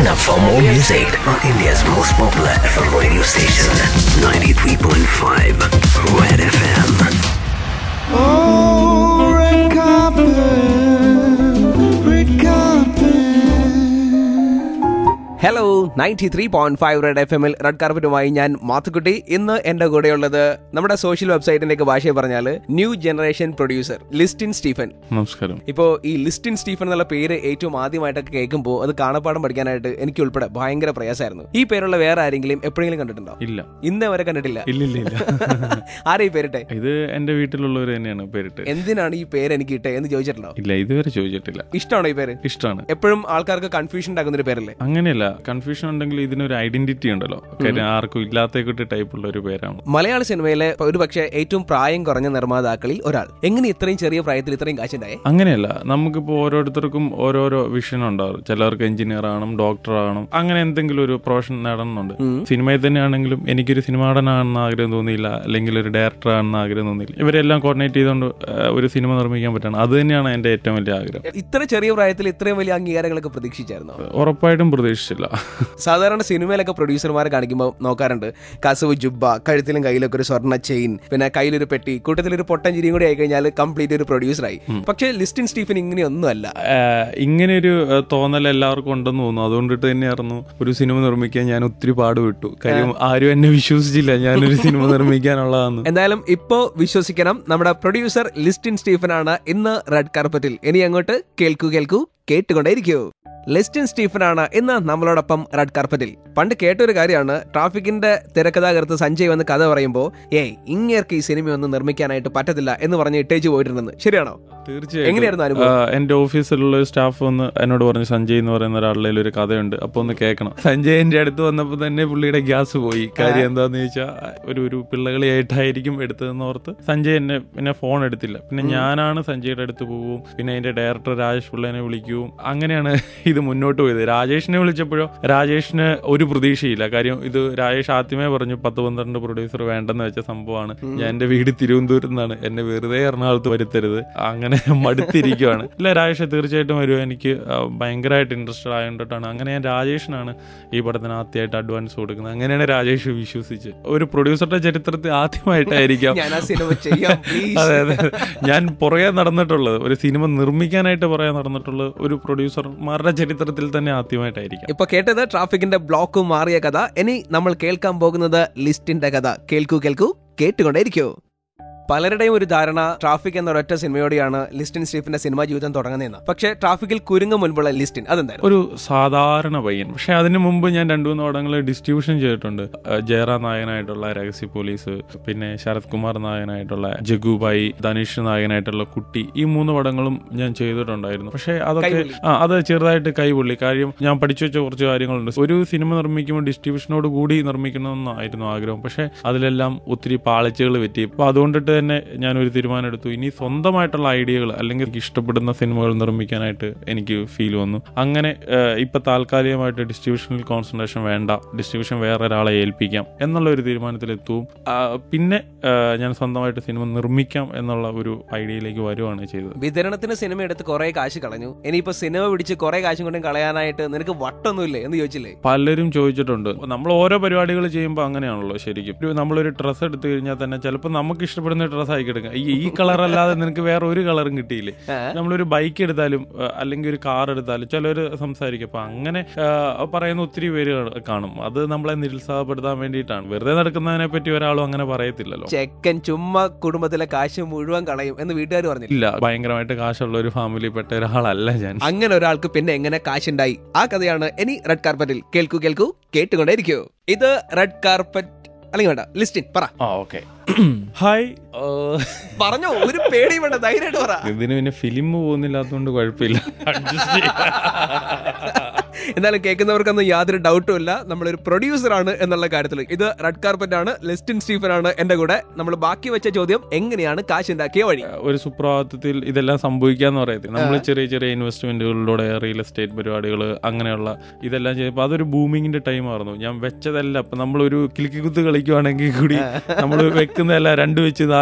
Sign up for more music on India's most popular FM radio station, 93.5 Red FM. Oh, red carpet, red carpet. Hello ninety three point five red F എമ്മിൽ red കാർപ്പറ്റുമായി ഞാൻ മാത്തുക്കുട്ടി ഇന്ന് എന്റെ കൂടെയുള്ളത് നമ്മുടെ social വെബ്സൈറ്റിന്റെ ഭാഷയെ പറഞ്ഞാൽ new generation producer Listin Stephen നമസ്കാരം ഇപ്പോൾ ഈ ലിസ്റ്റിൻ സ്റ്റീഫൻ എന്നുള്ള പേര് ഏറ്റവും ആദ്യമായിട്ടൊക്കെ കേൾക്കുമ്പോൾ അത് കാണപ്പാടം പഠിക്കാനായിട്ട് എനിക്ക് ഉൾപ്പെടെ ഭയങ്കര പ്രയാസമായിരുന്നു ഈ പേരുള്ള വേറെ ആരെങ്കിലും എപ്പോഴെങ്കിലും കണ്ടിട്ടുണ്ടോ ഇല്ല ഇന്നേ വരെ കണ്ടിട്ടില്ല ഇല്ലില്ല ഇല്ല ആരെ ഈ പേരിട്ടെ ഇത് എന്റെ വീട്ടിലുള്ളവർ തന്നെയാണ് പേരിട്ട് എന്തിനാണ് ഈ പേര് എനിക്ക് ഇട്ടേ എന്ന് ചോദിച്ചിട്ടുണ്ടോ ഇല്ല ഇതുവരെ ചോദിച്ചിട്ടില്ല ഇഷ്ടമാണോ ഈ പേര് ഇഷ്ടമാണ് എപ്പോഴും ആൾക്കാർക്ക് കൺഫ്യൂഷൻ ഉണ്ടാക്കുന്ന ഒരു പേരല്ലേ അങ്ങനെയല്ല കൺഫ്യൂഷൻ ഉണ്ടെങ്കിൽ ഇതിനൊരു ഐഡന്റിറ്റി ഉണ്ടല്ലോ കാര്യം ആർക്കും ഇല്ലാത്ത കൂട്ടി ടൈപ്പുള്ള ഒരു പേരാണ് മലയാള സിനിമയിലെ ഒരു പക്ഷേ ഏറ്റവും പ്രായം കുറഞ്ഞ നിർമ്മാതാക്കളിൽ ഒരാൾ എങ്ങനെ ഇത്രയും ചെറിയ പ്രായത്തിൽ ഇത്രയും കാശുണ്ടായേ അങ്ങനെയല്ല നമുക്കിപ്പോൾ ഓരോരുത്തർക്കും ഓരോരോ വിഷൻ ഉണ്ടാവും ചിലർക്ക് എഞ്ചിനീയർ ആവണം ഡോക്ടർ ആവണം അങ്ങനെ എന്തെങ്കിലും ഒരു പ്രൊഫഷൻ നേടണമെന്നുണ്ട് സിനിമയിൽ തന്നെയാണെങ്കിലും എനിക്കൊരു സിനിമ നടനാണെന്ന് ആഗ്രഹം തോന്നിയില്ല അല്ലെങ്കിൽ ഒരു ഡയറക്ടർ ആണെന്ന് ആഗ്രഹം തോന്നിയില്ല ഇവരെല്ലാം കോർഡിനേറ്റ് ചെയ്തുകൊണ്ട് ആ, ഒരു സിനിമ നിർമ്മിക്കാൻ പറ്റണം അത് തന്നെയാണ് എന്റെ ഏറ്റവും വലിയ ആഗ്രഹം ഇത്ര ചെറിയ പ്രായത്തിൽ ഇത്രയും വലിയ അംഗീകാരങ്ങളൊക്കെ പ്രതീക്ഷിച്ചായിരുന്നു ഉറപ്പായിട്ടും പ്രതീക്ഷിച്ചില്ല സാധാരണ സിനിമയിലൊക്കെ പ്രൊഡ്യൂസർമാരെ കാണിക്കുമ്പോൾ നോക്കാറുണ്ട് കസവ് ജുബ്ബ കഴുത്തിലും കയ്യിലൊക്കെ ഒരു സ്വർണ്ണ ചെയിൻ പിന്നെ കയ്യിലൊരു പെട്ടി കൂട്ടത്തിൽ ഒരു പൊട്ടൻ ചിരിയും കൂടി ആയി കഴിഞ്ഞാൽ കംപ്ലീറ്റ് ഒരു പ്രൊഡ്യൂസറായി പക്ഷേ ലിസ്റ്റിൻ സ്റ്റീഫൻ ഇങ്ങനെയൊന്നുമല്ല ആഹ് ഇങ്ങനെയൊരു ആഹ് തോന്നൽ എല്ലാവർക്കും ഉണ്ടെന്ന് തോന്നുന്നു അതുകൊണ്ടിട്ട് തന്നെയായിരുന്നു ഒരു സിനിമ നിർമ്മിക്കാൻ ഞാൻ ഒത്തിരി പാടുപെട്ടു കാര്യം ആരും എന്നെ വിശ്വസിച്ചില്ല ഞാനൊരു സിനിമ നിർമ്മിക്കാനുള്ളതാന്ന് എന്തായാലും ഇപ്പോ വിശ്വസിക്കണം നമ്മുടെ പ്രൊഡ്യൂസർ ലിസ്റ്റിൻ സ്റ്റീഫൻ ആണ് ഇന്ന് റെഡ് കാർപ്പറ്റിൽ ഇനി അങ്ങോട്ട് കേൾക്കൂ കേൾക്കൂ കേട്ടുകൊണ്ടേയിരിക്കൂ ലിസ്റ്റിൻ സ്റ്റീഫൻ ആണ് ഇന്ന് നമ്മളോടൊപ്പം റെഡ് കാർപ്പറ്റിൽ പണ്ട് കേട്ടൊരു കാര്യമാണ് ട്രാഫിക്കിന്റെ തിരക്കഥാകൃത്ത് സഞ്ജയ് വന്ന് കഥ പറയുമ്പോൾ ഏയ് ഇങ്ങേർക്ക് ഈ സിനിമയൊന്നും നിർമ്മിക്കാനായിട്ട് പറ്റത്തില്ല എന്ന് പറഞ്ഞ് ഇട്ടേച്ച് പോയിട്ടുണ്ടെന്ന് ശരിയാണോ എങ്ങനെയായിരുന്നു അനുഭവം? ആഹ് എന്റെ ഓഫീസിലുള്ള ഒരു സ്റ്റാഫ് വന്ന് എന്നോട് പറഞ്ഞു സഞ്ജയ് എന്ന് പറയുന്ന ഒരാളുടെ ഒരു കഥയുണ്ട് അപ്പൊ ഒന്ന് കേൾക്കണം സഞ്ജയന്റെ അടുത്ത് വന്നപ്പോ തന്നെ പുള്ളിയുടെ ഗ്യാസ് പോയി കാര്യം എന്താന്ന് ചോദിച്ചാൽ ഒരു ഒരു പിള്ളകളിയായിട്ടായിരിക്കും എടുത്തതെന്ന് ഓർത്ത് സഞ്ജയ് എന്നെ പിന്നെ ഫോൺ എടുത്തില്ല പിന്നെ ഞാനാണ് സഞ്ജയുടെ അടുത്ത് പോവും പിന്നെ അതിന്റെ ഡയറക്ടർ രാജേഷ് പിള്ളേനെ വിളിക്കും അങ്ങനെയാണ് ഇത് മുന്നോട്ട് പോയത് രാജേഷിനെ വിളിച്ചപ്പോഴോ രാജേഷിന് ഒരു പ്രതീക്ഷയില്ല കാര്യം ഇത് രാജേഷ് ആദ്യമേ പറഞ്ഞു പത്ത് പന്ത്രണ്ട് പ്രൊഡ്യൂസർ വേണ്ടെന്ന് വെച്ച സംഭവമാണ് ഞാൻ എന്റെ വീട് തിരുവനന്തപുരത്ത് നിന്നാണ് എന്നെ വെറുതെ എറണാകുളത്ത് വരുത്തരുത് അങ്ങനെ മടുത്തിരിക്കുവാണ് ഇല്ല രാജേഷ് തീർച്ചയായിട്ടും വരും എനിക്ക് ആ, ഭയങ്കരമായിട്ട് ഇൻട്രസ്റ്റഡ് ആയതുകൊണ്ടിട്ടാണ് അങ്ങനെ ഞാൻ രാജേഷിനാണ് ഈ പടത്തിന് ആദ്യമായിട്ട് അഡ്വാൻസ് കൊടുക്കുന്നത് അങ്ങനെയാണ് രാജേഷ് വിശ്വസിച്ച് ഒരു പ്രൊഡ്യൂസറുടെ ചരിത്രത്തിൽ ആദ്യമായിട്ടായിരിക്കാം ഞാൻ ആ സിനിമ ചെയ്യാം please. അതെ അതെ ഞാൻ പുറകെ നടന്നിട്ടുള്ളത് ഒരു സിനിമ നിർമ്മിക്കാനായിട്ട് പുറകെ നടന്നിട്ടുള്ളത് ഒരു പ്രൊഡ്യൂസർമാരുടെ ചരിത്രത്തിൽ തന്നെ ആദ്യമായിട്ടായിരിക്കാം ഇപ്പൊ കേട്ടത് ട്രാഫിക്കിന്റെ ബ്ലോക്ക് മാറിയ കഥ ഇനി നമ്മൾ കേൾക്കാൻ പോകുന്നത് ലിസ്റ്റിന്റെ കഥ കേൾക്കൂ കേൾക്കൂ കേട്ടുകൊണ്ടേയിരിക്കൂ പലരുടെയും ഒരു ധാരണ ട്രാഫിക് എന്ന ഒരൊറ്റ സിനിമയോടെയാണ് ലിസ്റ്റിൻ സ്റ്റീഫിന്റെ സിനിമാ ജീവിതം തുടങ്ങുന്നതെന്ന് പക്ഷേ ട്രാഫിക്കിൽ കുരുങ്ങും മുൻപുള്ള ലിസ്റ്റിൻ അതെന്തായിരുന്നു ഒരു സാധാരണ പയ്യൻ പക്ഷെ അതിന് മുമ്പ് ഞാൻ രണ്ടു മൂന്ന് പടങ്ങൾ ഡിസ്ട്രിബ്യൂഷൻ ചെയ്തിട്ടുണ്ട് ഏഹ് ജയറാം നായകനായിട്ടുള്ള രഹസ്യ പോലീസ് പിന്നെ ശരത് കുമാർ നായകനായിട്ടുള്ള ജഗുബായി ധനുഷ് നായകനായിട്ടുള്ള കുട്ടി ഈ മൂന്ന് പടങ്ങളും ഞാൻ ചെയ്തിട്ടുണ്ടായിരുന്നു പക്ഷെ അതൊക്കെ കൈപൊള്ളി. ആ അത് ചെറുതായിട്ട് കൈപൊള്ളി കാര്യം ഞാൻ പഠിച്ചു വെച്ച കുറച്ച് കാര്യങ്ങളുണ്ട് ഒരു സിനിമ നിർമ്മിക്കുമ്പോൾ ഡിസ്ട്രിബ്യൂഷനോട് കൂടി നിർമ്മിക്കണമെന്നായിരുന്നു ആഗ്രഹം പക്ഷെ അതിലെല്ലാം ഒത്തിരി പാളിച്ചകൾ പറ്റി അപ്പൊ അതുകൊണ്ടിട്ട് തന്നെ ഞാൻ ഒരു തീരുമാനം എടുത്തു ഇനി സ്വന്തമായിട്ടുള്ള ഐഡിയകൾ അല്ലെങ്കിൽ എനിക്ക് ഇഷ്ടപ്പെടുന്ന സിനിമകൾ നിർമ്മിക്കാനായിട്ട് എനിക്ക് ഫീൽ വന്നു അങ്ങനെ ഏഹ്, ഇപ്പൊ താൽക്കാലികമായിട്ട് ഡിസ്ട്രിബ്യൂഷനിൽ കോൺസെൻട്രേഷൻ വേണ്ട ഡിസ്ട്രിബ്യൂഷൻ വേറെ ഒരാളെ ഏൽപ്പിക്കാം എന്നുള്ള ഒരു തീരുമാനത്തിലെത്തും ആ, പിന്നെ ഏഹ്, ഞാൻ സ്വന്തമായിട്ട് സിനിമ നിർമ്മിക്കാം എന്നുള്ള ഒരു ഐഡിയയിലേക്ക് വരുവാണ് ചെയ്തത് വിതരണത്തിന് സിനിമ എടുത്ത് കുറെ കാശ് കളഞ്ഞു ഇനിയിപ്പോ സിനിമ പിടിച്ച് കുറെ കാശും കൊണ്ടും കളയാനായിട്ട് നിനക്ക് വട്ടൊന്നുമില്ലേ എന്ന് ചോദിച്ചില്ലേ പലരും ചോദിച്ചിട്ടുണ്ട് നമ്മൾ ഓരോ പരിപാടികൾ ചെയ്യുമ്പോൾ അങ്ങനെയാണല്ലോ ശരിക്കും ഒരു നമ്മളൊരു ഡ്രസ്സ് എടുത്തു കഴിഞ്ഞാൽ തന്നെ ചിലപ്പോൾ നമുക്ക് ഇഷ്ടപ്പെടുന്ന ഡ്രസ്സ് ആയി കിടക്കുക ഈ ഈ കളർ അല്ലാതെ നിനക്ക് വേറെ ഒരു കളറും കിട്ടിയില്ലേ ആ. നമ്മളൊരു ബൈക്ക് എടുത്താലും ആ, അല്ലെങ്കിൽ ഒരു കാർ എടുത്താലും ചിലർ സംസാരിക്കും അപ്പൊ അങ്ങനെ ആ, പറയുന്ന ഒത്തിരി പേര് കാണ- കാണും അത് നമ്മളെ നിരുത്സാഹപ്പെടുത്താൻ വേണ്ടിയിട്ടാണ് വെറുതെ നടക്കുന്നതിനെ പറ്റി ഒരാളും അങ്ങനെ പറയത്തില്ലല്ലോ ചെക്കൻ ചുമ്മാ കുടുംബത്തിലെ കാശ് മുഴുവൻ കളയും എന്ന് വീട്ടുകാർ പറഞ്ഞില്ല ഇല്ല ഭയങ്കരമായിട്ട് കാശുള്ള ഒരു ഫാമിലിപ്പെട്ട ഒരാളല്ല ഞാൻ അങ്ങനെ ഒരാൾക്ക് പിന്നെ എങ്ങനെ കാശുണ്ടായി ആ കഥയാണ് ഇനി റെഡ് കാർപ്പറ്റിൽ കേൾക്കൂ കേൾക്കൂ കേട്ടുകൊണ്ടേയിരിക്കൂ ഇത് റെഡ് കാർപ്പറ്റ് അല്ലെങ്കിൽ വേണ്ട ലിസ്റ്റിൻ പറ ആ ഓക്കെ ഹായ് പറഞ്ഞോ ഒരു പേടിയും വേണ്ട ധൈര്യമായിട്ട് പറ ഇതിന് പിന്നെ ഫിലിം പോകുന്നില്ലാത്തതുകൊണ്ട് കുഴപ്പമില്ല അഡ്ജസ്റ്റ് എന്നാലും കേൾക്കുന്നവർക്കൊന്നും യാതൊരു ഡൗട്ടും ഇല്ല നമ്മളൊരു പ്രൊഡ്യൂസർ ആണ് എന്നുള്ള കാര്യത്തിൽ ഇത് റെഡ് കാർപ്പറ്റ് ആണ് ലിസ്റ്റിൻ സ്റ്റീഫൻ ആണ് എന്റെ കൂടെ നമ്മൾ ബാക്കി വെച്ച ചോദ്യം എങ്ങനെയാണ് കാശ് ഉണ്ടാക്കിയ വഴി ഒരു സുപ്രഭാതത്തിൽ ഇതെല്ലാം സംഭവിക്കാന്ന് പറയത്തില്ല നമ്മൾ ചെറിയ ചെറിയ ഇൻവെസ്റ്റ്മെന്റുകളിലൂടെ റിയൽ എസ്റ്റേറ്റ് പരിപാടികൾ അങ്ങനെയുള്ള ഇതെല്ലാം ചെയ്യുമ്പോൾ അതൊരു ബൂമിങ്ങിന്റെ ടൈം ആയിരുന്നു ഞാൻ വെച്ചതല്ല അപ്പൊ നമ്മളൊരു കിളിക്കുത്ത് കളിക്കുവാണെങ്കിൽ കൂടി നമ്മൾ വെക്കുന്നതല്ല രണ്ട് വെച്ച് നാല്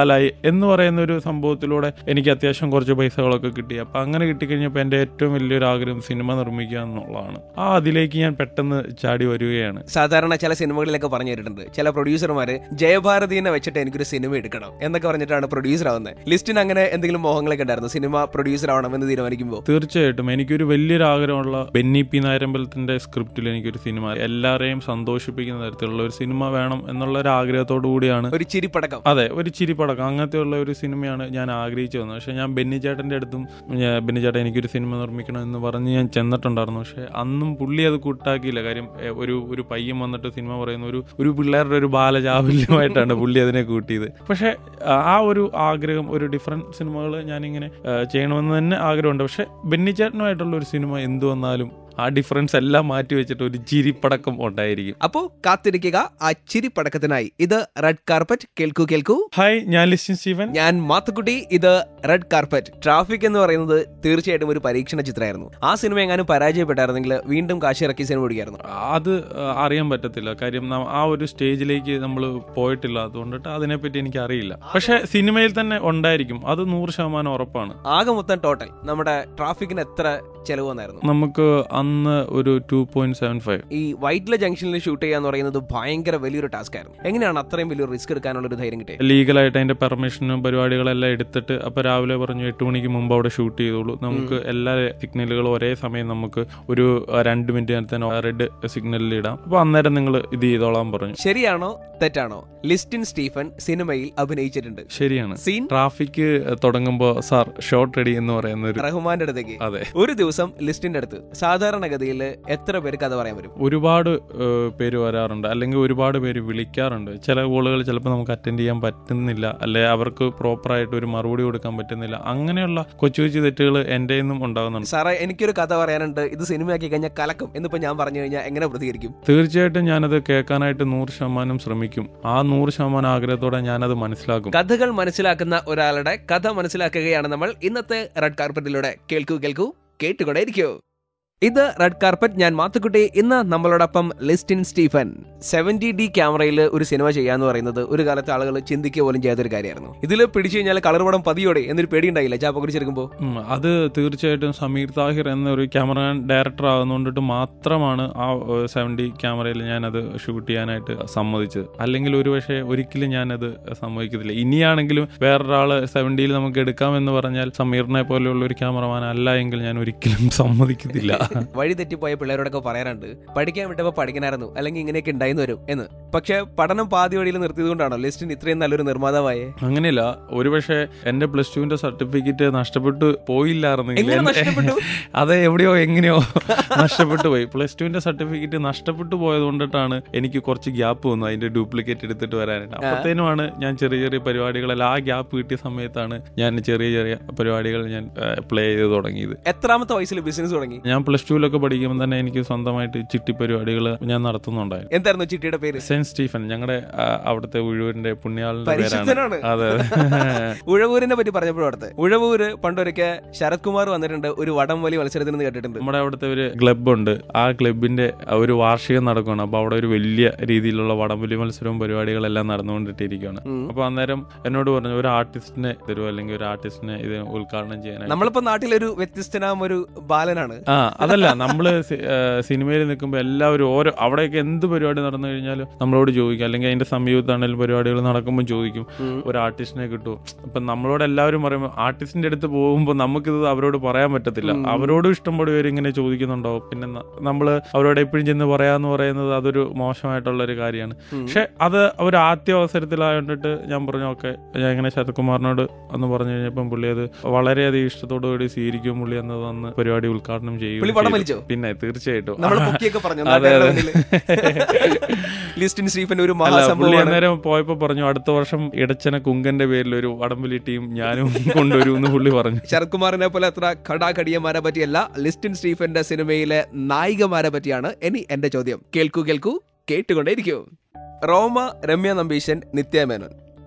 ഹലാലായി എന്ന് പറയുന്ന ഒരു സംഭവത്തിലൂടെ എനിക്ക് അത്യാവശ്യം കുറച്ച് പൈസകളൊക്കെ കിട്ടി അപ്പൊ അങ്ങനെ കിട്ടിക്കഴിഞ്ഞപ്പോൾ എൻ്റെ ഏറ്റവും വലിയൊരു ആഗ്രഹം സിനിമ നിർമ്മിക്കുക എന്നുള്ളതാണ് ആ അതിലേക്ക് ഞാൻ പെട്ടെന്ന് ചാടി വരികയാണ് സാധാരണ ചില സിനിമകളിലൊക്കെ പറഞ്ഞു കേട്ടിട്ടുണ്ട് ചില പ്രൊഡ്യൂസർമാര് ജയഭാരതിനെ വെച്ചിട്ട് എനിക്കൊരു സിനിമ എടുക്കണം എന്നൊക്കെ പറഞ്ഞിട്ടാണ് പ്രൊഡ്യൂസർ ആവുന്നത് ലിസ്റ്റിന് അങ്ങനെ എന്തെങ്കിലും മോഹങ്ങളൊക്കെ ഉണ്ടായിരുന്നു സിനിമ പ്രൊഡ്യൂസർ ആവണം എന്ന് തീരുമാനിക്കുമ്പോൾ തീർച്ചയായിട്ടും എനിക്കൊരു വലിയൊരു ആഗ്രഹമുള്ള ബെന്നി പി നായരമ്പലത്തിന്റെ സ്ക്രിപ്റ്റിൽ എനിക്കൊരു സിനിമ എല്ലാവരെയും സന്തോഷിപ്പിക്കുന്ന തരത്തിലുള്ള ഒരു സിനിമ വേണം എന്നുള്ള ഒരു ആഗ്രഹത്തോടു കൂടിയാണ് ഒരു ചിരിപ്പടക്കം അതെ ഒരു ചിരിപ്പടക്കം അങ്ങനത്തെ ഉള്ള ഒരു സിനിമയാണ് ഞാൻ ആഗ്രഹിച്ചു വന്നത് പക്ഷെ ഞാൻ ബെന്നി ചേട്ടന്റെ അടുത്തും ഞാൻ ബെന്നി ചേട്ടൻ എനിക്കൊരു സിനിമ നിർമ്മിക്കണം എന്ന് പറഞ്ഞ് ഞാൻ ചെന്നിട്ടുണ്ടായിരുന്നു പക്ഷെ അന്നും പുള്ളി അത് കൂട്ടാക്കിയില്ല കാര്യം എ, ഒരു ഒരു പയ്യൻ വന്നിട്ട് സിനിമ പറയുന്ന ഒരു ഒരു പിള്ളേരുടെ ഒരു ബാലചാബല്യമായിട്ടാണ് പുള്ളി അതിനെ കൂട്ടിയത് പക്ഷെ ആ ഒരു ആഗ്രഹം ഒരു ഡിഫറെന്റ് സിനിമകൾ ഞാനിങ്ങനെ ആ, ചെയ്യണമെന്ന് തന്നെ ആഗ്രഹമുണ്ട് പക്ഷെ ബെന്നി ചേട്ടനുമായിട്ടുള്ള ഒരു സിനിമ എന്ത് വന്നാലും ആ ഡിഫറൻസ് എല്ലാം മാറ്റി വെച്ചിട്ട് ഒരു ചിരിപ്പടക്കം ഉണ്ടായിരിക്കും അപ്പോ കാത്തിരിക്കുക ആ ചിരിപ്പടക്കത്തിനായി ഇത് റെഡ് കാർപ്പറ്റ് കേൾക്കൂ കേൾക്കൂ ഹായ് ഞാൻ ലിസ്റ്റിൻ സ്റ്റീവൻ ഞാൻ മാത്തുക്കുട്ടി ഇത് റെഡ് കാർപ്പറ്റ് ട്രാഫിക് എന്ന് പറയുന്നത് തീർച്ചയായിട്ടും ഒരു പരീക്ഷണ ചിത്രമായിരുന്നു ആ സിനിമ എങ്ങാനും പരാജയപ്പെട്ടായിരുന്നെങ്കിൽ വീണ്ടും കാശ് ഇറക്കി സിനിമ പിടിക്കായിരുന്നു അത് അറിയാൻ പറ്റത്തില്ല കാര്യം ന- ആ ഒരു സ്റ്റേജിലേക്ക് നമ്മൾ പോയിട്ടില്ല അതുകൊണ്ടിട്ട് അതിനെപ്പറ്റി എനിക്ക് അറിയില്ല പക്ഷെ സിനിമയിൽ തന്നെ ഉണ്ടായിരിക്കും അത് നൂറ് ശതമാനം ഉറപ്പാണ് ആകെ മൊത്തം ടോട്ടൽ നമ്മുടെ ട്രാഫിക്കിന് എത്ര ചെലവ് വന്നായിരുന്നു നമുക്ക് അന്ന് ഒരു ടു പോയിന്റ് സെവൻ ഫൈവ് ഈ വൈറ്റ്ല ജംഗ്ഷനിൽ ഷൂട്ട് ചെയ്യാന്ന് പറയുന്നത് ഭയങ്കര വലിയൊരു ടാസ്ക് ആയിരുന്നു എങ്ങനെയാണ് അത്രയും വലിയൊരു റിസ്ക് എടുക്കാനുള്ള ഒരു ധൈര്യം കിട്ടിയത് ലീഗലായിട്ട് അതിന്റെ പെർമിഷനും പരിപാടികളെല്ലാം എടുത്തിട്ട് അപ്പൊ രാവിലെ പറഞ്ഞു എട്ട് മണിക്ക് മുമ്പ് അവിടെ ഷൂട്ട് ചെയ്തോളൂ നമുക്ക് എല്ലാ സിഗ്നലുകളും ഒരേ സമയം നമുക്ക് ഒരു ആ, രണ്ട് മിനിറ്റ് നേരത്തെ റെഡ് സിഗ്നലിൽ ഇടാം അപ്പൊ അന്നേരം നിങ്ങൾ ഇത് ചെയ്തോളാൻ പറഞ്ഞു ശരിയാണോ തെറ്റാണോ ലിസ്റ്റിൻ സ്റ്റീഫൻ സിനിമയിൽ അഭിനയിച്ചിട്ടുണ്ട് ശരിയാണ് സീൻ ട്രാഫിക് തുടങ്ങുമ്പോ സാർ ഷോർട്ട് റെഡി എന്ന് പറയുന്ന ഒരു റഹ്മാന്റെ അടുത്തേക്ക് അതെ ഒരു ദിവസം ലിസ്റ്റിന്റെ അടുത്ത് സാധാരണഗതിയിൽ എത്ര പേര് കഥ പറയാൻ വരും ഒരുപാട് ഏഹ്, പേര് വരാറുണ്ട് അല്ലെങ്കിൽ ഒരുപാട് പേര് വിളിക്കാറുണ്ട് ചില കോളുകൾ ചിലപ്പോൾ നമുക്ക് അറ്റൻഡ് ചെയ്യാൻ പറ്റുന്നില്ല അല്ലെ അവർക്ക് പ്രോപ്പറായിട്ട് ഒരു മറുപടി കൊടുക്കാൻ പറ്റുന്നില്ല അങ്ങനെയുള്ള കൊച്ചു കൊച്ചു തെറ്റുകൾ എൻ്റെ നിന്നും ഉണ്ടാകുന്നുണ്ട് സാറേ എനിക്കൊരു കഥ പറയാനുണ്ട് ഇത് സിനിമയാക്കി കഴിഞ്ഞാൽ കലക്കും എന്നിപ്പോ ഞാൻ പറഞ്ഞു കഴിഞ്ഞാൽ എങ്ങനെ പ്രതികരിക്കും തീർച്ചയായിട്ടും ഞാനത് കേൾക്കാനായിട്ട് നൂറ് ശതമാനം ശ്രമിക്കും ആ നൂറ് ശതമാനം ആഗ്രഹത്തോടെ ഞാനത് മനസ്സിലാക്കും കഥകൾ മനസ്സിലാക്കുന്ന ഒരാളുടെ കഥ മനസ്സിലാക്കുകയാണ് നമ്മൾ ഇന്നത്തെ റെഡ് കാർപ്പറ്റിലൂടെ കേൾക്കൂ കേൾക്കൂ കേട്ടുകൊണ്ടേയിരിക്കൂ ഇത് റെഡ് കാർപ്പറ്റ് ഞാൻ മാത്തുക്കുട്ടി ഇന്ന് നമ്മളോടൊപ്പം ലിസ്റ്റിൻ സ്റ്റീഫൻ സെവന്റി ഡി ക്യാമറയിൽ ഒരു സിനിമ ചെയ്യാന്ന് പറയുന്നത് ഒരു കാലത്ത് ആളുകൾ ചിന്തിക്കുക പോലും ചെയ്യാത്തൊരു കാര്യമായിരുന്നു ഇതിൽ പിടിച്ചു കഴിഞ്ഞാൽ കളർ പടം പതിയോടെ എന്നൊരു പേടിയുണ്ടായില്ല ചാപ്പക്കുടി ചെറുക്കുമ്പോൾ ഉം, അത് തീർച്ചയായിട്ടും സമീർ താഹിർ എന്നൊരു ക്യാമറമാൻ ഡയറക്ടർ ആകുന്നതുകൊണ്ടിട്ട് മാത്രമാണ് ആ സെവൻറ്റി ക്യാമറയിൽ ഞാനത് ഷൂട്ട് ചെയ്യാനായിട്ട് സമ്മതിച്ചത് അല്ലെങ്കിൽ ഒരു പക്ഷേ ഒരിക്കലും ഞാനത് സമ്മതിക്കത്തില്ല ഇനിയാണെങ്കിലും വേറൊരാള് സെവൻറ്റിയിൽ നമുക്ക് എടുക്കാമെന്ന് പറഞ്ഞാൽ സമീറിനെ പോലെയുള്ള ഒരു ക്യാമറമാൻ അല്ല എങ്കിൽ ഞാൻ ഒരിക്കലും സമ്മതിക്കത്തില്ല വഴി തെറ്റിപ്പോയ പിള്ളേരോടൊക്കെ പറയാറുണ്ട് പഠിക്കാൻ വിട്ടപ്പോൾ പഠിക്കണമായിരുന്നു അല്ലെങ്കിൽ ഇങ്ങനെയൊക്കെ ഉണ്ടായിന്ന് വരും എന്ന് പക്ഷെ പഠനം പാതി വഴിയിൽ നിർത്തിയത് കൊണ്ടാണോ ലിസ്റ്റിൻ ഇത്രയും നല്ലൊരു നിർമ്മാതാവായേ അങ്ങനെയല്ല ഒരുപക്ഷെ എന്റെ പ്ലസ് ടുവിന്റെ സർട്ടിഫിക്കറ്റ് നഷ്ടപ്പെട്ടു പോയില്ലായിരുന്നെങ്കിൽ എങ്ങനെ എന്റെ- നഷ്ടപ്പെട്ടു? അത് എവിടെയോ എങ്ങനെയോ നഷ്ടപ്പെട്ടു പോയി പ്ലസ് ടുവിന്റെ സർട്ടിഫിക്കറ്റ് നഷ്ടപ്പെട്ടു പോയത് കൊണ്ടിട്ടാണ് എനിക്ക് കുറച്ച് ഗ്യാപ്പ് വന്നു അതിന്റെ ഡ്യൂപ്ലിക്കേറ്റ് എടുത്തിട്ട് വരാനായിട്ട് അപ്പത്തേനുമാണ് ഞാൻ ചെറിയ ചെറിയ പരിപാടികളെല്ലാം ആ ഗ്യാപ്പ് കിട്ടിയ സമയത്താണ് ഞാൻ ചെറിയ ചെറിയ പരിപാടികൾ ഞാൻ പ്ലേ ചെയ്ത് തുടങ്ങിയത് എത്രാമത്തെ വയസ്സിൽ ബിസിനസ് തുടങ്ങി ഞാൻ പ്ലസ് ടുവിലൊക്കെ പഠിക്കുമ്പോൾ തന്നെ എനിക്ക് സ്വന്തമായിട്ട് ചിട്ടി പരിപാടികൾ ഞാൻ നടത്തുന്നുണ്ടായിരുന്നു എന്തായിരുന്നു ചിട്ടിയുടെ പേര് സെന്റ് സ്റ്റീഫൻ ഞങ്ങളുടെ അവിടുത്തെ ഉഴൂരിന്റെ പുണ്യാളിന്റെ പരിശുദ്ധനാണ്. പേരാണ് അതെ അതെ ഉഴവൂരിനെ പറ്റി പറഞ്ഞപ്പോഴും അടുത്ത് ഉഴവൂര് പണ്ടൊരിക്കൽ ശരത് കുമാർ വന്നിട്ടുണ്ട് ഒരു വടംവലി മത്സരത്തിന് എന്ന് കേട്ടിട്ടുണ്ട് നമ്മുടെ അവിടുത്തെ ഒരു ക്ലബ് ഉണ്ട് ആ ക്ലബിന്റെ ഒരു വാർഷികം നടക്കുകയാണ് അപ്പൊ അവിടെ ഒരു വലിയ രീതിയിലുള്ള വടംവലി മത്സരവും പരിപാടികളെല്ലാം നടന്നുകൊണ്ടിട്ടിരിക്കുകയാണ് ഉം. അപ്പൊ അന്നേരം എന്നോട് പറഞ്ഞു ഒരു ആർട്ടിസ്റ്റിനെ തരുമോ അല്ലെങ്കിൽ ഒരു ആർട്ടിസ്റ്റിനെ ഇത് ഉദ്ഘാടനം ചെയ്യാനായിട്ട് നമ്മളിപ്പോ നാട്ടിലൊരു വ്യത്യസ്തനാം ഒരു ബാലനാണ് ആ അതല്ല നമ്മള് സി- ആ, സിനിമയിൽ നിൽക്കുമ്പോൾ എല്ലാവരും ഓരോ അവിടെയൊക്കെ എന്ത് പരിപാടി നടന്നു കഴിഞ്ഞാലും നമ്മളോട് ചോദിക്കും അല്ലെങ്കിൽ അതിന്റെ സമീപത്താണെങ്കിലും പരിപാടികൾ നടക്കുമ്പോൾ ചോദിക്കും ഉം. ഒരു ആർട്ടിസ്റ്റിനെ കിട്ടുമോ അപ്പൊ നമ്മളോട് എല്ലാവരും പറയുമ്പോൾ ആർട്ടിസ്റ്റിന്റെ അടുത്ത് പോകുമ്പോൾ നമുക്കിത് അവരോട് പറയാൻ പറ്റത്തില്ല അവരോടും ഇഷ്ടംപോലെ പേര് ഇങ്ങനെ ചോദിക്കുന്നുണ്ടാവും പിന്നെ ന- നമ്മള് അവരോട് എപ്പോഴും ചെന്ന് പറയാന്ന് പറയുന്നത് അതൊരു മോശമായിട്ടുള്ള ഒരു കാര്യമാണ് പക്ഷെ അത് ഒരു ആദ്യ അവസരത്തിലായോണ്ടിട്ട് ഞാൻ പറഞ്ഞു ഓക്കെ ഞാൻ ഇങ്ങനെ ശരത്കുമാറിനോട് എന്ന് പറഞ്ഞു കഴിഞ്ഞപ്പം പുള്ളി അത് വളരെയധികം ഇഷ്ടത്തോടു കൂടി സ്വീകരിക്കും പുള്ളി എന്നത് അന്ന് പരിപാടി ഉദ്ഘാടനം ചെയ്യും പുള്ളി പടം വലിച്ചോ? പിന്നെ തീർച്ചയായിട്ടും നമ്മൾ പൊക്കിയൊക്കെ പറഞ്ഞു അതെ, നാട്ടുകാരുടെ അതെ. മുന്നില്. ലിസ്റ്റിൻ സ്റ്റീഫൻ ഒരു അല്ല പുള്ളി മഹാസംഭവമാണ് അന്നേരം പോയപ്പോ പറഞ്ഞു അടുത്ത വർഷം ഇടച്ചന കുങ്കന്റെ പേരിൽ ഒരു വടംവലി ടീം ഞാനും കൊണ്ടുവരും എന്ന് പുള്ളി പറഞ്ഞു ശരത് കുമാറിനെ പോലെ അത്ര കടാകടിയന്മാരെ പറ്റിയല്ല ലിസ്റ്റിൻ സ്റ്റീഫന്റെ സിനിമയിലെ നായികമാരെ പറ്റിയാണ് ഇനി എന്റെ ചോദ്യം കേൾക്കൂ കേൾക്കൂ കേട്ടുകൊണ്ടേയിരിക്കൂ Roma Ramya Nambeesan Nithya Menon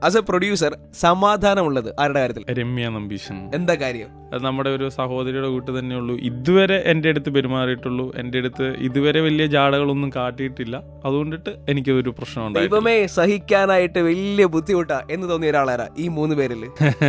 as a producer സമാധാനമുള്ളത് ആരുടെ കാര്യത്തിൽ രമ്യ നമ്പീശൻ എന്താ കാര്യം അത് നമ്മുടെ ഒരു സഹോദരിയുടെ കൂട്ട് തന്നെയുള്ളൂ ഇതുവരെ എൻ്റെ അടുത്ത് പെരുമാറിയിട്ടുള്ളൂ എൻ്റെ അടുത്ത് ഇതുവരെ വലിയ ജാടകളൊന്നും കാട്ടിയിട്ടില്ല അതുകൊണ്ടിട്ട് എനിക്കൊരു പ്രശ്നം ഉണ്ടായിട്ടില്ല ദൈവമേ സഹിക്കാനായിട്ട് വലിയ ബുദ്ധിമുട്ടാ എന്ന് തോന്നിയ ഒരാളാരാ ഈ മൂന്ന് പേരില്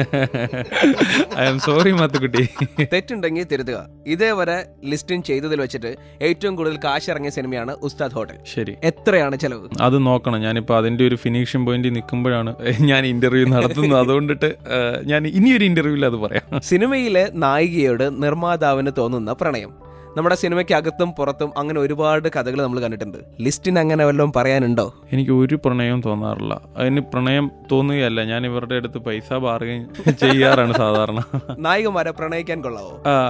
ഐ എം സോറി മാത്തുക്കുട്ടി തെറ്റുണ്ടെങ്കിൽ തിരുത്തുക ഇതേവരെ ലിസ്റ്റിൻ ചെയ്തതിൽ വെച്ചിട്ട് ഏറ്റവും കൂടുതൽ കാശ് ഇറങ്ങിയ സിനിമയാണ് ഉസ്താദ് ഹോട്ടൽ ശരി എത്രയാണ് ചെലവ് അത് നോക്കണം ഞാനിപ്പോ അതിന്റെ ഒരു ഫിനിഷിംഗ് പോയിന്റിൽ നിൽക്കുമ്പോഴാണ് ഞാൻ ഇന്റർവ്യൂ നടത്തുന്നത് അതുകൊണ്ടിട്ട് ആ, ഞാൻ ഇനിയൊരു ഇന്റർവ്യൂവിൽ അത് പറയാം സിനിമയിലെ നായികയോട് നിർമ്മാതാവിന് തോന്നുന്ന പ്രണയം നമ്മുടെ സിനിമയ്ക്ക് അകത്തും പുറത്തും അങ്ങനെ ഒരുപാട് കഥകൾ നമ്മൾ കണ്ടിട്ടുണ്ട് ലിസ്റ്റിന് അങ്ങനെ വല്ലതും പറയാനുണ്ടോ എനിക്ക് ഒരു പ്രണയവും തോന്നാറില്ല അതിന് പ്രണയം തോന്നുകയല്ല ഞാൻ ഇവരുടെ അടുത്ത് പൈസ ബാർഗൈൻ ചെയ്യാറാണ് സാധാരണ നായികമാരെ പ്രണയിക്കാൻ കൊള്ളാവോ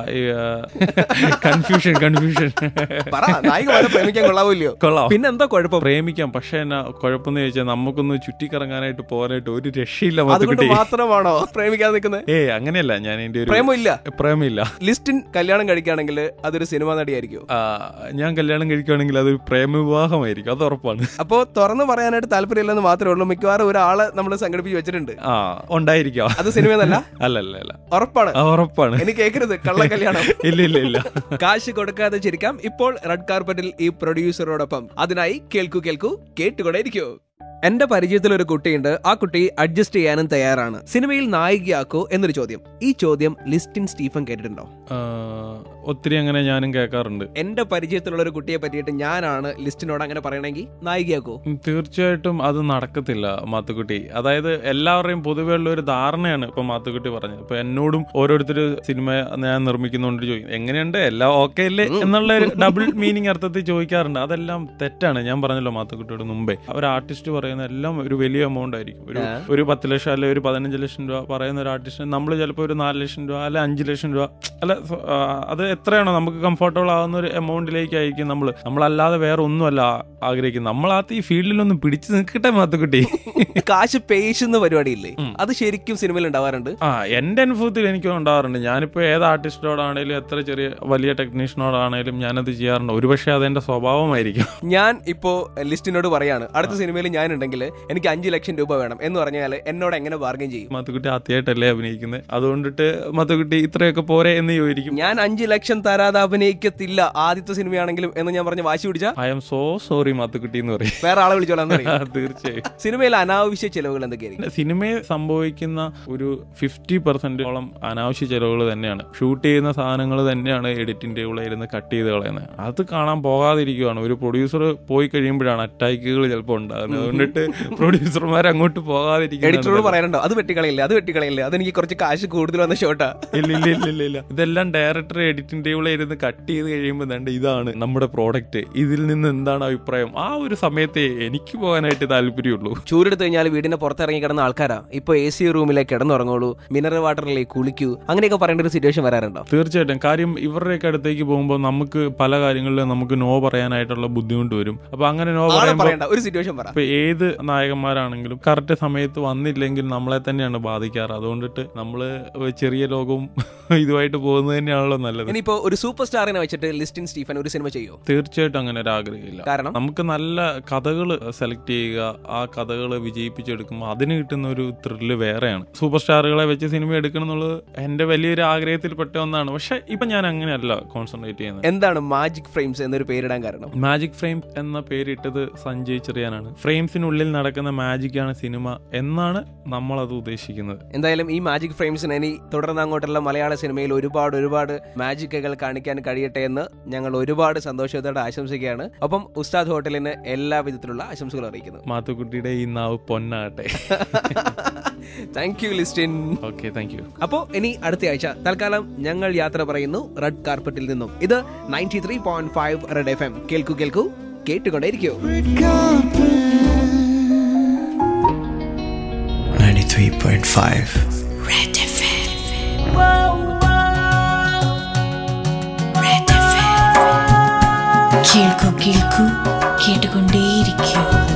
കൺഫ്യൂഷൻ കൺഫ്യൂഷൻ പറ നായികമാരെ പ്രേമിക്കാൻ കൊള്ളാവോ ഇല്ലയോ കൊള്ളാം പിന്നെ എന്താ കുഴപ്പം പ്രേമിക്കാം പക്ഷെ എന്നാ കുഴപ്പമെന്ന് ചോദിച്ചാൽ നമുക്കൊന്ന് ചുറ്റിക്കറങ്ങാനായിട്ട് പോകാനായിട്ട് ഒരു രക്ഷയില്ല അതുകൊണ്ട് മത്തുക്കുട്ടി മാത്രമാണോ പ്രേമിക്കാതെ നിൽക്കുന്നത് ഏ അങ്ങനെയല്ല ഞാൻ എന്റെ ഒരു പ്രേമമില്ല പ്രേമില്ല ലിസ്റ്റിൻ കല്യാണം കഴിക്കുകയാണെങ്കിൽ അതൊരു സിനിമ നടിയായിരിക്കും ആ, ഞാൻ കല്യാണം കഴിക്കുകയാണെങ്കിൽ അത് പ്രേമവിവാഹമായിരിക്കും അത് ഉറപ്പാണ് അപ്പോ തുറന്നു പറയാനായിട്ട് താല്പര്യമില്ലെന്ന് മാത്രമേ ഉള്ളൂ മിക്കവാറും ഒരാളെ നമ്മൾ സംഘടിപ്പിച്ച് വെച്ചിട്ടുണ്ട് ആ ഉണ്ടായിരിക്കാം അത് സിനിമയെന്നല്ല അല്ല അല്ല അല്ല ഉറപ്പാണ് ആ, ഉറപ്പാണ് എനിക്ക് കേൾക്കരുത് കള്ള കല്യാണം ഇല്ല ഇല്ല ഇല്ല കാശ് കൊടുക്കാതെ ചിരിക്കാം ഇപ്പോൾ റെഡ് കാർപ്പറ്റിൽ ഈ പ്രൊഡ്യൂസറോടൊപ്പം അതിനായി കേൾക്കൂ കേൾക്കൂ കേട്ടുകൊണ്ടേയിരിക്കൂ എന്റെ പരിചയത്തിൽ ഒരു കുട്ടിയുണ്ട് ആ കുട്ടി അഡ്ജസ്റ്റ് ചെയ്യാനും തയ്യാറാണ് സിനിമയിൽ നായികയാക്കോ എന്നൊരു ചോദ്യം ഈ ചോദ്യം ലിസ്റ്റിൻ സ്റ്റീഫൻ കേട്ടിട്ടുണ്ടോ ആ, ഒത്തിരി അങ്ങനെ ഞാനും കേൾക്കാറുണ്ട് എന്റെ പരിചയത്തിലുള്ള ഒരു കുട്ടിയെ പറ്റിയിട്ട് ഞാനാണ് ലിസ്റ്റിനോട് അങ്ങനെ പറയണമെങ്കിൽ നായികയാക്കോ ഉം, തീർച്ചയായിട്ടും അത് നടക്കത്തില്ല മാത്തുക്കുട്ടി അതായത് എല്ലാവരുടെയും പൊതുവെ ഉള്ള ഒരു ധാരണയാണ് ഇപ്പൊ മാത്തുക്കുട്ടി പറഞ്ഞത് ഇപ്പൊ എന്നോടും ഓരോരുത്തർ സിനിമ ഞാൻ നിർമ്മിക്കുന്നോണ്ട് ചോദിക്കും എങ്ങനെയുണ്ട് എല്ലാം ഓക്കെ അല്ലേ എന്നുള്ള ഒരു ഡബിൾ മീനിങ് അർത്ഥത്തിൽ ചോദിക്കാറുണ്ട് അതെല്ലാം തെറ്റാണ് ഞാൻ പറഞ്ഞല്ലോ മാത്തുക്കുട്ടിയോട് മുമ്പേ ഒരു ആർട്ടിസ്റ്റ് പറയുന്ന എല്ലാം ഒരു വലിയ എമൗണ്ട് ആയിരിക്കും ഒരു ആ. ഒരു പത്ത് ലക്ഷം അല്ലെ ഒരു പതിനഞ്ച് ലക്ഷം രൂപ പറയുന്ന ഒരു ആർട്ടിസ്റ്റ് നമ്മൾ ചിലപ്പോൾ ഒരു നാല് ലക്ഷം രൂപ അല്ലെ അഞ്ച് ലക്ഷം രൂപ അല്ല സ- ആ, അത് എത്രയാണോ നമുക്ക് കംഫർട്ടബിൾ ആവുന്ന ഒരു എമൗണ്ടിലേക്കായിരിക്കും നമ്മൾ നമ്മളല്ലാതെ വേറെ ഒന്നുമല്ല ആഗ്രഹിക്കുന്നത് നമ്മളാത്ത ഈ ഫീൽഡിലൊന്ന് പിടിച്ചു നിൽക്കട്ടെ മാത്തുക്കുട്ടി കാശ് പേശുന്ന പരിപാടിയില്ലേ അത് ശരിക്കും സിനിമയിൽ ഉണ്ടാവാറുണ്ട് ആ എന്റെ അനുഭവത്തിൽ എനിക്ക് ഉണ്ടാവാറുണ്ട് ഞാനിപ്പോ ഏത് ആർട്ടിസ്റ്റോടാണേലും എത്ര ചെറിയ വലിയ ടെക്നീഷ്യനോടാണേലും ഞാനത് ചെയ്യാറുണ്ട് ഒരുപക്ഷെ അതെന്റെ സ്വഭാവമായിരിക്കും ഞാൻ ഇപ്പോ ലിസ്റ്റിനോട് പറയാണ് അടുത്ത സിനിമയിൽ ഞാൻ ഉണ്ടെങ്കിൽ എനിക്ക് അഞ്ചു ലക്ഷം രൂപ വേണം എന്ന് പറഞ്ഞാൽ എന്നോട് എങ്ങനെ ബാർഗൈൻ ചെയ്യും മത്തുക്കുട്ടി ആദ്യമായിട്ടല്ലേ അഭിനയിക്കുന്നത് അതുകൊണ്ടിട്ട് മത്തുക്കുട്ടി ഇത്രയൊക്കെ പോരെ എന്ന് ചോദിക്കും ഞാൻ അഞ്ചു ലക്ഷം തരാതെ അഭിനയിക്കത്തില്ല ആദ്യത്തെ സിനിമയാണെങ്കിലും എന്ന് ഞാൻ പറഞ്ഞ് വാശി പിടിച്ച I am so sorry Mathukutty എന്ന് പറയും വേറെ ആളെ വിളിച്ചോളാം ആ, തീർച്ചയായും സിനിമയിൽ അനാവശ്യ ചെലവുകൾ എന്തൊക്കെയായിരിക്കും സിനിമയിൽ സംഭവിക്കുന്ന ഒരു ഫിഫ്റ്റി പെർസെന്റോളം അനാവശ്യ ചെലവുകൾ തന്നെയാണ് ഷൂട്ട് ചെയ്യുന്ന സാധനങ്ങൾ തന്നെയാണ് എഡിറ്റിന്റെ കൂടെ ഇരുന്ന് കട്ട് ചെയ്ത് കളയുന്നത് അത് കാണാൻ പോകാതിരിക്കുവാണ് ഒരു പ്രൊഡ്യൂസർ പോയി കഴിയുമ്പോഴാണ് അറ്റാക്കുകൾ ചിലപ്പോൾ ഉണ്ടാകുന്നത് അതുകൊണ്ടിട്ട് പ്രൊഡ്യൂസർമാർ അങ്ങോട്ട് പോകാതിരിക്കുന്നത് എഡിറ്ററോട് പറയാനുണ്ടോ അത് വെട്ടിക്കളയില്ല അത് വെട്ടിക്കളയില്ല അതെനിക്ക് കുറച്ച് കാശ് കൂടുതൽ വന്ന ഷോട്ടാ ഇല്ല ഇല്ല ഇല്ല ഇല്ല ഇല്ല ഇതെല്ലാം ഡയറക്ടർ എഡിറ്റിന്റെ കൂടെ ഇരുന്ന് കട്ട് ചെയ്ത് കഴിയുമ്പോൾ ദാണ്ട് ഇതാണ് നമ്മുടെ പ്രോഡക്റ്റ് ഇതിൽ നിന്ന് എന്താണ് അഭിപ്രായം ആ ഒരു സമയത്തെ എനിക്ക് പോകാനായിട്ട് താല്പര്യമുള്ളൂ ചൂരെടുത്ത് കഴിഞ്ഞാൽ വീടിന്റെ പുറത്തിറങ്ങി കിടന്ന ആൾക്കാരാ ഇപ്പൊ എ സി റൂമിലേക്ക് കിടന്നുറങ്ങുള്ളൂ മിനറൽ വാട്ടറിലേക്ക് കുളിക്കൂ അങ്ങനെയൊക്കെ പറയേണ്ട ഒരു സിറ്റുവേഷൻ വരാറുണ്ടോ തീർച്ചയായിട്ടും കാര്യം ഇവരുടെയൊക്കെ അടുത്തേക്ക് പോകുമ്പോൾ നമുക്ക് പല കാര്യങ്ങളിലും നമുക്ക് നോ പറയാനായിട്ടുള്ള ബുദ്ധിമുട്ട് വരും അപ്പൊ അങ്ങനെ നോ ആളെ പറയുമ്പോൾ പറയണ്ട ഒരു സിറ്റുവേഷൻ പറ ഇപ്പൊ ഏത് നായകന്മാരാണെങ്കിലും കറക്റ്റ് സമയത്ത് വന്നില്ലെങ്കിൽ നമ്മളെ തന്നെയാണ് ബാധിക്കാറ് അതുകൊണ്ടിട്ട് നമ്മള് ചെറിയ ലോകവും ഇതുമായിട്ട് പോകുന്നത് തന്നെയാണല്ലോ നല്ലത് ഇനിയിപ്പോ ഒരു സൂപ്പർ സ്റ്റാറിനെ വെച്ചിട്ട് ലിസ്റ്റിൻ സ്റ്റീഫൻ ഒരു സിനിമ ചെയ്യോ തീർച്ചയായിട്ടും അങ്ങനെ ഒരു ആഗ്രഹമില്ല കാരണം നമുക്ക് നല്ല കഥകൾ സെലക്ട് ചെയ്യുക ആ കഥകൾ വിജയിപ്പിച്ചെടുക്കുമ്പോൾ അതിന് കിട്ടുന്ന ഒരു ത്രില്ല് വേറെയാണ് സൂപ്പർ സ്റ്റാറുകളെ വെച്ച് സിനിമ എടുക്കണം എന്നുള്ളത് എന്റെ വലിയൊരു ആഗ്രഹത്തിൽപ്പെട്ട ഒന്നാണ് പക്ഷെ ഇപ്പൊ ഞാൻ അങ്ങനെയല്ല കോൺസെൻട്രേറ്റ് ചെയ്യുന്നത് എന്താണ് മാജിക് ഫ്രെയിംസ് എന്നൊരു പേരിടാൻ കാരണം മാജിക് ഫ്രെയിം എന്ന പേരിട്ടത് സഞ്ജയ് ചെറിയാനാണ് ഫ്രെയിംസിനുള്ളിൽ നടക്കുന്ന മാജിക്കാണ് സിനിമ എന്നാണ് നമ്മൾ അത് ഉദ്ദേശിക്കുന്നത് എന്തായാലും ഈ മാജിക് ഫ്രെയിംസിന് ഇനി തുടർന്ന് അങ്ങോട്ടുള്ള മലയാള സിനിമയിൽ ഒരുപാട് ഒരുപാട് മാജിക്കുകൾ കാണിക്കാൻ കഴിയട്ടെ എന്ന് ഞങ്ങൾ ഒരുപാട് സന്തോഷത്തോടെ ആശംസിക്കുകയാണ് ഒപ്പം ഉസ്താദ് ഹോട്ടലിന് എല്ലാ വിധത്തിലുള്ള ആശംസകൾ അറിയിക്കുന്നു മാത്തുക്കുട്ടിയുടെ ഈ നാവ് പൊന്നാകട്ടെ thank you Listin okay thank you അപ്പോ ഇനി അടുത്ത ആഴ്ച തൽക്കാലം ഞങ്ങൾ യാത്ര പറയുന്നു റെഡ് കാർപ്പറ്റിൽ നിന്നും ഇത് ninety three point five red F M കേൾക്കൂ കേൾക്കൂ കേട്ടുകൊണ്ടേയിരിക്കൂ Red carpet. 93.5. Red FM. Red FM. കേൾക്കൂ കേൾക്കൂ കേട്ടുകൊണ്ടേയിരിക്കൂ